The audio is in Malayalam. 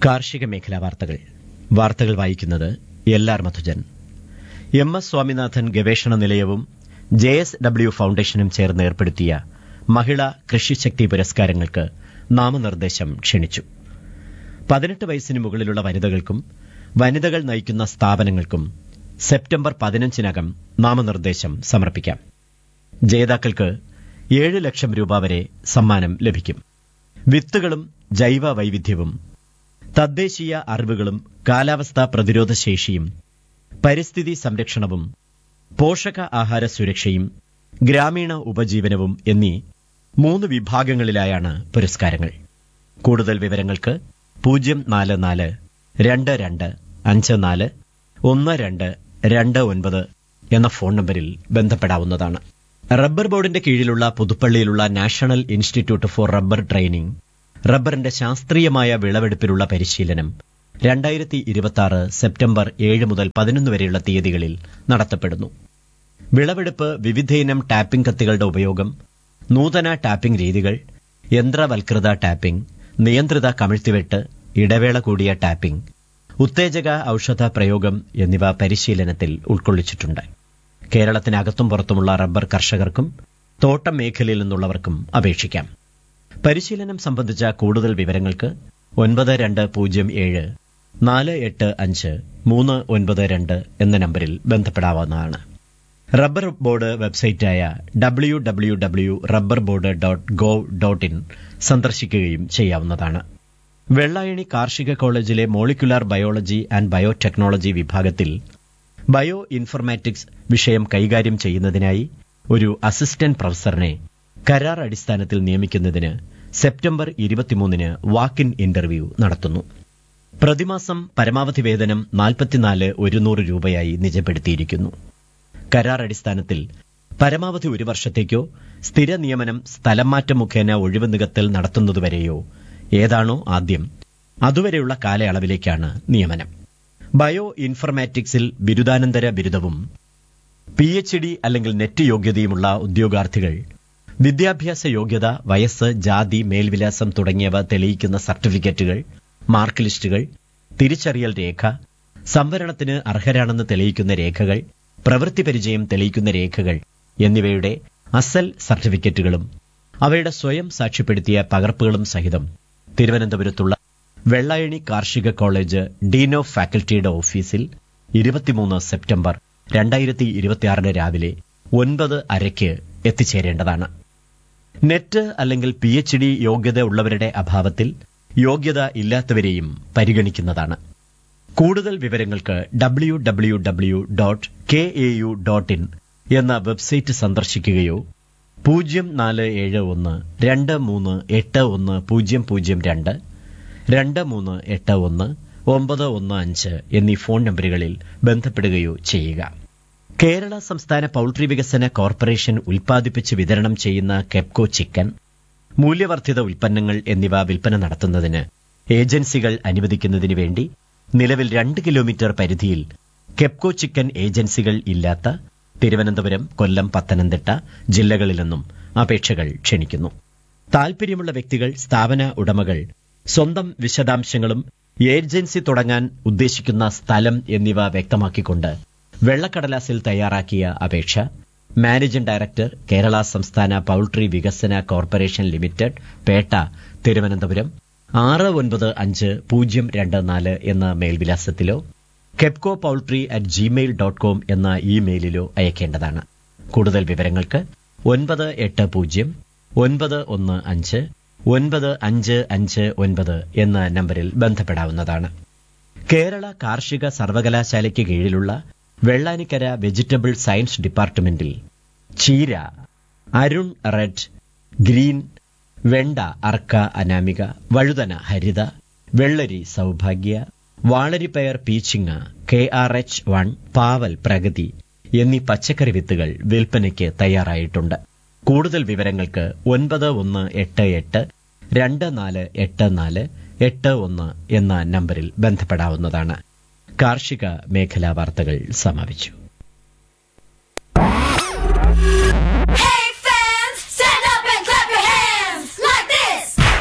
കാർഷിക മേഖലാ വാർത്തകൾ വാർത്തകൾ വായിക്കുന്നത് L R Madhujan M S Swaminathan ഗവേഷണ നിലയവും ജെ എസ് ഡബ്ല്യു ഫൌണ്ടേഷനും ചേർന്ന് ഏർപ്പെടുത്തിയ മഹിളാ കൃഷിശക്തി പുരസ്കാരങ്ങൾക്ക് നാമനിർദ്ദേശം ക്ഷണിച്ചു പതിനെട്ട് വയസ്സിന് മുകളിലുള്ള വനിതകൾക്കും വനിതകൾ നയിക്കുന്ന സ്ഥാപനങ്ങൾക്കും സെപ്റ്റംബർ പതിനഞ്ചിനകം നാമനിർദ്ദേശം സമർപ്പിക്കാം ജേതാക്കൾക്ക് ഏഴ് ലക്ഷം രൂപ വരെ സമ്മാനം ലഭിക്കും വിത്തുകളും ജൈവ വൈവിധ്യവും തദ്ദേശീയ അറിവുകളും കാലാവസ്ഥാ പ്രതിരോധ ശേഷിയും പരിസ്ഥിതി സംരക്ഷണവും പോഷക ആഹാര സുരക്ഷയും ഗ്രാമീണ ഉപജീവനവും എന്നീ മൂന്ന് വിഭാഗങ്ങളിലായാണ് പുരസ്കാരങ്ങൾ കൂടുതൽ വിവരങ്ങൾക്ക് പൂജ്യം നാല് നാല് രണ്ട് രണ്ട് അഞ്ച് നാല് ഒന്ന് രണ്ട് രണ്ട് ഒൻപത് എന്ന ഫോൺ നമ്പറിൽ ബന്ധപ്പെടാവുന്നതാണ് റബ്ബർ ബോർഡിന്റെ കീഴിലുള്ള പുതുപ്പള്ളിയിലുള്ള national institute for rubber training റബ്ബറിന്റെ ശാസ്ത്രീയമായ വിളവെടുപ്പിലുള്ള പരിശീലനം രണ്ടായിരത്തി ഇരുപത്തി സെപ്റ്റംബർ ഏഴ് മുതൽ പതിനൊന്ന് വരെയുള്ള തീയതികളിൽ നടത്തപ്പെടുന്നു വിളവെടുപ്പ് വിവിധയിനം ടാപ്പിംഗ് കത്തികളുടെ ഉപയോഗം നൂതന ടാപ്പിംഗ് രീതികൾ യന്ത്രവൽകൃത ടാപ്പിംഗ് നിയന്ത്രിത കമിഴ്ത്തിവെട്ട് ഇടവേള കൂടിയ ടാപ്പിംഗ് ഉത്തേജക ഔഷധ പ്രയോഗം എന്നിവ പരിശീലനത്തിൽ ഉൾക്കൊള്ളിച്ചിട്ടുണ്ട് കേരളത്തിനകത്തും പുറത്തുമുള്ള റബ്ബർ കർഷകർക്കും തോട്ടം മേഖലയിൽ നിന്നുള്ളവർക്കും അപേക്ഷിക്കാം പരിശീലനം സംബന്ധിച്ച കൂടുതൽ വിവരങ്ങൾക്ക് ഒൻപത് രണ്ട് പൂജ്യം ഏഴ് നാല് എട്ട് അഞ്ച് മൂന്ന് ഒൻപത് രണ്ട് എന്ന നമ്പറിൽ ബന്ധപ്പെടാവുന്നതാണ് റബ്ബർ ബോർഡ് വെബ്സൈറ്റായ W W W rubber board dot gov dot in സന്ദർശിക്കുകയും ചെയ്യാവുന്നതാണ് വെള്ളായണി കാർഷിക കോളേജിലെ മോളിക്കുലാർ ബയോളജി ആൻഡ് ബയോടെക്നോളജി വിഭാഗത്തിൽ ബയോ ഇൻഫർമാറ്റിക്സ് വിഷയം കൈകാര്യം ചെയ്യുന്നതിനായി ഒരു അസിസ്റ്റന്റ് പ്രൊഫസറിനെ കരാർ അടിസ്ഥാനത്തിൽ നിയമിക്കുന്നതിന് സെപ്റ്റംബർ ഇരുപത്തിമൂന്നിന് വാക്ക് ഇൻ ഇന്റർവ്യൂ നടത്തുന്നു പ്രതിമാസം പരമാവധി വേതനം നാൽപ്പത്തിനാല് ഒരുന്നൂറ് രൂപയായി നിജപ്പെടുത്തിയിരിക്കുന്നു കരാർ അടിസ്ഥാനത്തിൽ പരമാവധി ഒരു വർഷത്തേക്കോ സ്ഥിര നിയമനം സ്ഥലം മാറ്റം മുഖേന ഒഴിവ് നികത്തൽ നടത്തുന്നതുവരെയോ ഏതാണോ ആദ്യം അതുവരെയുള്ള കാലയളവിലേക്കാണ് നിയമനം ബയോ ഇൻഫർമാറ്റിക്സിൽ ബിരുദാനന്തര ബിരുദവും പി എച്ച് ഡി അല്ലെങ്കിൽ നെറ്റ് യോഗ്യതയുമുള്ള ഉദ്യോഗാർത്ഥികൾ വിദ്യാഭ്യാസ യോഗ്യത വയസ്സ് ജാതി മേൽവിലാസം തുടങ്ങിയവ തെളിയിക്കുന്ന സർട്ടിഫിക്കറ്റുകൾ മാർക്ക് ലിസ്റ്റുകൾ തിരിച്ചറിയൽ രേഖ സംവരണത്തിന് അർഹരാണെന്ന് തെളിയിക്കുന്ന രേഖകൾ പ്രവൃത്തി പരിചയം തെളിയിക്കുന്ന രേഖകൾ എന്നിവയുടെ അസൽ സർട്ടിഫിക്കറ്റുകളും അവയുടെ സ്വയം സാക്ഷ്യപ്പെടുത്തിയ പകർപ്പുകളും സഹിതം തിരുവനന്തപുരത്തുള്ള വെള്ളായണി കാർഷിക കോളേജ് ഡീൻ ഓഫ് ഫാക്കൽറ്റിയുടെ ഓഫീസിൽ ഇരുപത്തിമൂന്ന് സെപ്റ്റംബർ രണ്ടായിരത്തി ഇരുപത്തിയാറിന് രാവിലെ ഒൻപത് അരയ്ക്ക് എത്തിച്ചേരേണ്ടതാണ് നെറ്റ് അല്ലെങ്കിൽ പി എച്ച് ഡി യോഗ്യത ഉള്ളവരുടെ അഭാവത്തിൽ യോഗ്യത ഇല്ലാത്തവരെയും പരിഗണിക്കുന്നതാണ് കൂടുതൽ വിവരങ്ങൾക്ക് W W W dot K A U dot in എന്ന വെബ്സൈറ്റ് സന്ദർശിക്കുകയോ പൂജ്യം നാല് ഏഴ് ഒന്ന് രണ്ട് മൂന്ന് എട്ട് ഒന്ന് പൂജ്യം പൂജ്യം രണ്ട് രണ്ട് മൂന്ന് എട്ട് ഒന്ന് ഒമ്പത് ഒന്ന് അഞ്ച് എന്നീ ഫോൺ നമ്പറുകളിൽ ബന്ധപ്പെടുകയോ ചെയ്യുക കേരള സംസ്ഥാന പൌൾട്രി വികസന കോർപ്പറേഷൻ ഉൽപ്പാദിപ്പിച്ച് വിതരണം ചെയ്യുന്ന കെപ്കോ ചിക്കൻ മൂല്യവർദ്ധിത ഉൽപ്പന്നങ്ങൾ എന്നിവ വിൽപ്പന നടത്തുന്നതിന് ഏജൻസികൾ അനുവദിക്കുന്നതിനു വേണ്ടി നിലവിൽ രണ്ട് കിലോമീറ്റർ പരിധിയിൽ കെപ്കോ ചിക്കൻ ഏജൻസികൾ ഇല്ലാത്ത തിരുവനന്തപുരം കൊല്ലം പത്തനംതിട്ട ജില്ലകളിൽ നിന്നും അപേക്ഷകൾ ക്ഷണിക്കുന്നു താൽപര്യമുള്ള വ്യക്തികൾ സ്ഥാപന ഉടമകൾ സ്വന്തം വിശദാംശങ്ങളും ഏജൻസി തുടങ്ങാൻ ഉദ്ദേശിക്കുന്ന സ്ഥലം എന്നിവ വ്യക്തമാക്കിക്കൊണ്ട് വെള്ളക്കടലാസിൽ തയ്യാറാക്കിയ അപേക്ഷ മാനേജിംഗ് ഡയറക്ടർ കേരള സംസ്ഥാന പൌൾട്രി വികസന കോർപ്പറേഷൻ ലിമിറ്റഡ് പേട്ട തിരുവനന്തപുരം ആറ് ഒൻപത് അഞ്ച് പൂജ്യം രണ്ട് നാല് എന്ന മേൽവിലാസത്തിലോ Kepco poultry at Gmail dot com എന്ന ഇമെയിലിലോ അയക്കേണ്ടതാണ് കൂടുതൽ വിവരങ്ങൾക്ക് ഒൻപത് എട്ട് പൂജ്യം ഒൻപത് ഒന്ന് അഞ്ച് ഒൻപത് അഞ്ച് അഞ്ച് ഒൻപത് എന്ന നമ്പറിൽ ബന്ധപ്പെടാവുന്നതാണ് കേരള കാർഷിക സർവകലാശാലയ്ക്ക് കീഴിലുള്ള വെള്ളാനിക്കര വെജിറ്റബിൾ സയൻസ് ഡിപ്പാർട്ട്മെന്റിൽ ചീര അരുൺ റെഡ് ഗ്രീൻ വെണ്ട അർക്ക അനാമിക വഴുതന ഹരിത വെള്ളരി സൗഭാഗ്യ വാളരിപ്പയർ പീച്ചിങ്ങ കെ ആർ എച്ച് വൺ പാവൽ പ്രഗതി എന്നീ പച്ചക്കറി വിത്തുകൾ വിൽപ്പനയ്ക്ക് തയ്യാറായിട്ടുണ്ട് കൂടുതൽ വിവരങ്ങൾക്ക് ഒൻപത് ഒന്ന് എട്ട് എട്ട് രണ്ട് നാല് എട്ട് നാല് എട്ട് ഒന്ന് എന്ന നമ്പറിൽ ബന്ധപ്പെടാവുന്നതാണ് കാർഷിക മേഖലാ വാർത്തകൾ സമാപിച്ചു